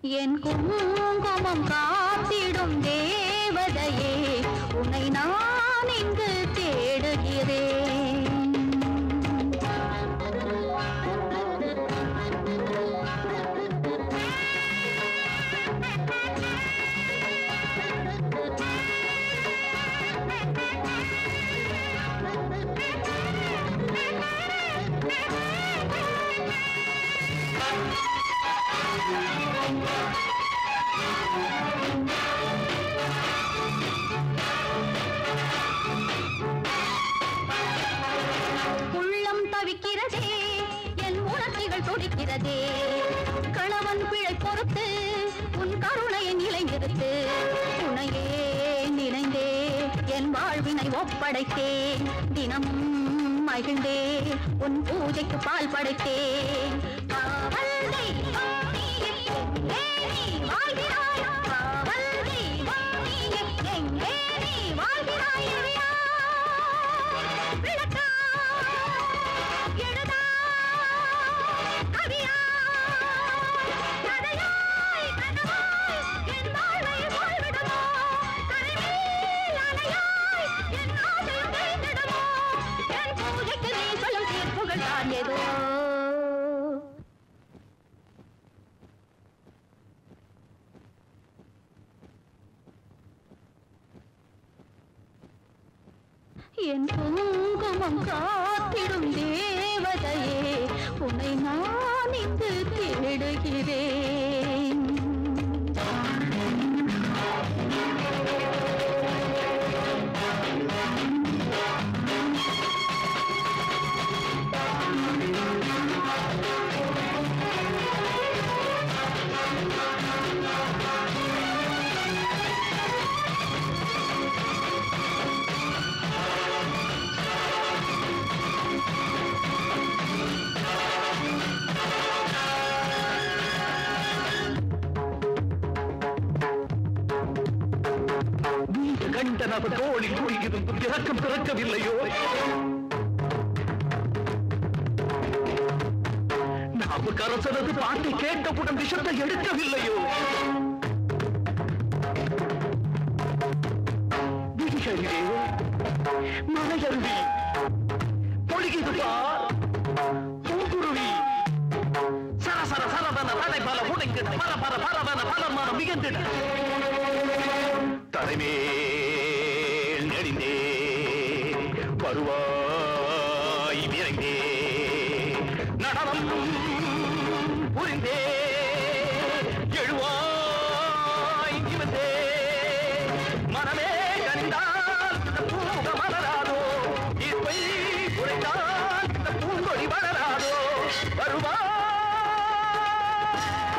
என் குங்குமம் காத்திடும் தேவதையே உன்னை நான் இங்கு தேடுகிறேன் உள்ளம் தவிக்கிறதே என் உணர்ச்சிகள் துடிக்கிறதே கணவன் பிழை பொறுத்து உன் கருணையை நிலைநிறுத்து உனையே நினைந்தே என் வாழ்வினை ஒப்படைத்தேன் தினமும் மகிழ்ந்தே உன் பூஜைக்கு பால் படைத்தேன் காவல் தெய்வம் நீயே, எங்கே நீ வாழ்கிறாய்? காவல் தெய்வம் நீயே, எங்கே நீ வாழ்கிறாய்? விளக்கா எழுதா கவியா கதையாய் கனவாய் என் வாழ்வை வாழ்விடுமோ கரைமேல் அலையாய் என் ஆசையும் தேய்ந்திடுமோ என் பூஜைக்கு நீ சொல்லும் தீர்ப்புகள் தான் ஏதோ என் குங்குமம் காத்திடும் தேவதையே உன்னை நான் இங்கு தேடுகிறேன் நீங்க கண்ட நபர் தோழி கூறியதும் திறக்கம் திறக்கவில்லையோ நாவுக்கரசரது பாட்டை கேட்டவுடன் விஷத்தை எடுக்கவில்லையோ விழிகளிலே மலையருவி பொழிகிறது பார் பூங்குருவி சரசர சரவன தலை பல உடைந்து பர பர பரவன பலமான மிகுந்திட தலைமேல் நெறிந்தே வருவாய் விரைந்தே நடனம் புரிந்தே எழுவாய் நிமிர்ந்தே மனமே கனிந்தால் இந்த பூமுக மலராதோ இசை குறைந்தால் இந்த பூங்கொடி வளராதோ வருவாய்